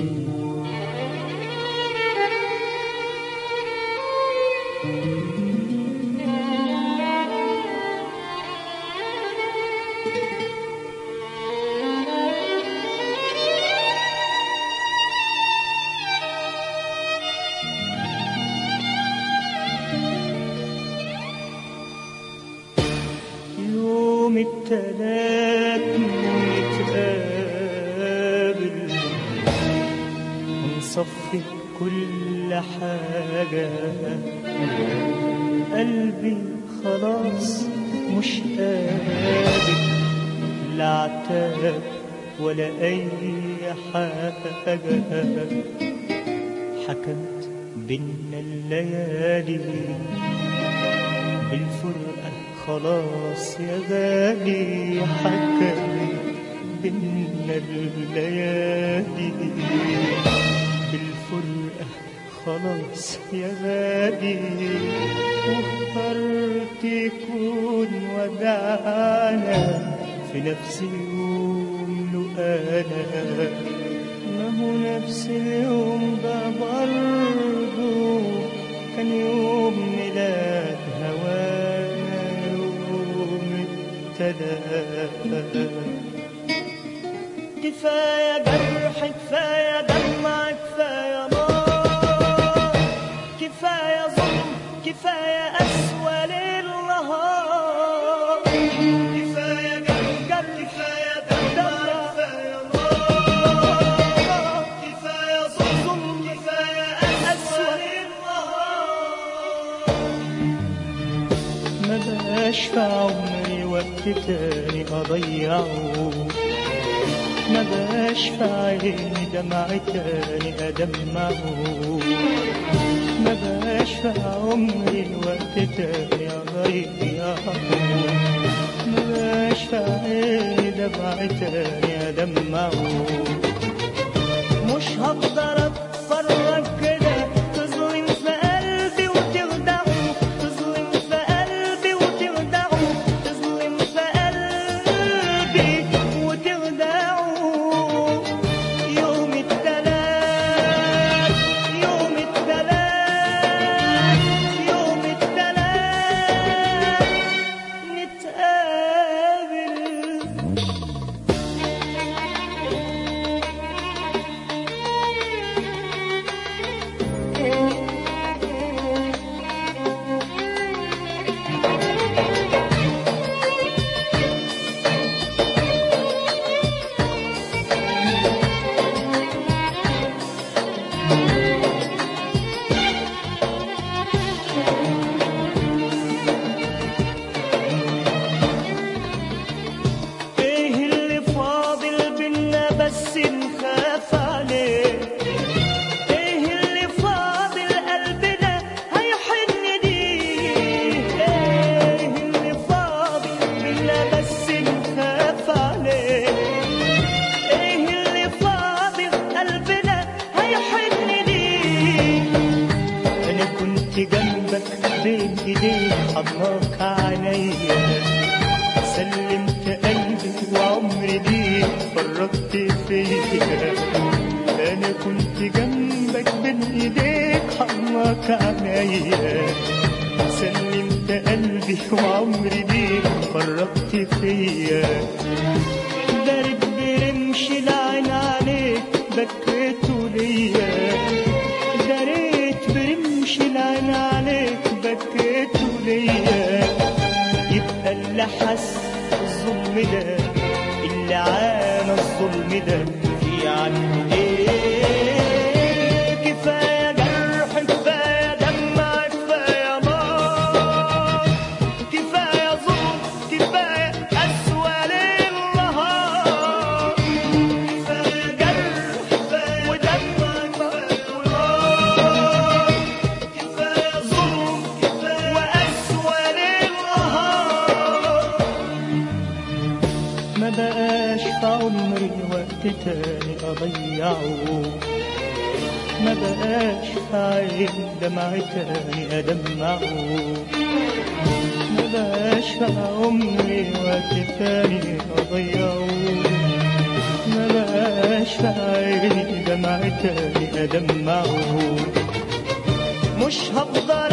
يوم التلات نتقابل ونصفي كل حاجة قلبي خلاص مش قادر لا عتاب ولا أي حاجة حكمت بينا الليالي بالفرقة خلاص يا غالي حكمت بينا الليالي بالفرقة خلاص يا غالي واخترت يكون ودعنا في نفس اليوم له أنا ما هو نفس اليوم ده برضه كان يوم ميلاد هوانا يوم ابتدى كفاية جرح كفاية دمع كفاية نار كفاية ظلم كفاية أسوأ ليل نهار كفاية جرح كفاية دمع كفاية نار كفاية ظلم كفاية أسوأ ليل نهار ما بقاش في عمري وقت تاني أضيعه ما بقاش في عيني دمع تاني أدمعه ما بقاش في عمري وقت تاني أضيعه ما بقاش في عيني دمع تاني أدمعه مش هقدر اتفرج كده تظلم في قلبي وتخدعه تظلم في قلبي وتخدعه تظلم في قلبي وتخدعه يوم التلات يوم التلات يوم التلات نتقابل ايه اللي فاضل بينا بس نخاف عليه ايه اللي فاضل قلبنا هيحن ليه ايه اللي فاضل بينا بس نخاف عليه ايه اللي فاضل قلبنا هيحن ليه انا كنت جنبك بين ايديك حضناك عليا سلمت قلبي وعمري ليك فرطت فيا انا كنت جنبك بين ايديك حضناك عليا سلمت قلبي وعمري ليك فرطت فيا دارك برمش العين عليك بكيته ليا داريت برمش العين عليك بكيته ليا يبقى اللي حس الظلم ده اللي عانى الظلم ده في عنه ايه كفايه جرح كفايه دمع كفايه نار كفايه ظلم كفايه اسوأ ليل نهار كفايه جرح كفايه ودمع كفايه ونار كفايه ظلم كفايه واسوأ ليل نهار ما بقاش في عمري وقت تاني أضيعه ما بقاش في عين دمع تاني أدمعه ما بقاش في عمري وقت تاني أضيعه ملاش في عيني دمعة تاني أدمعه مش هفضل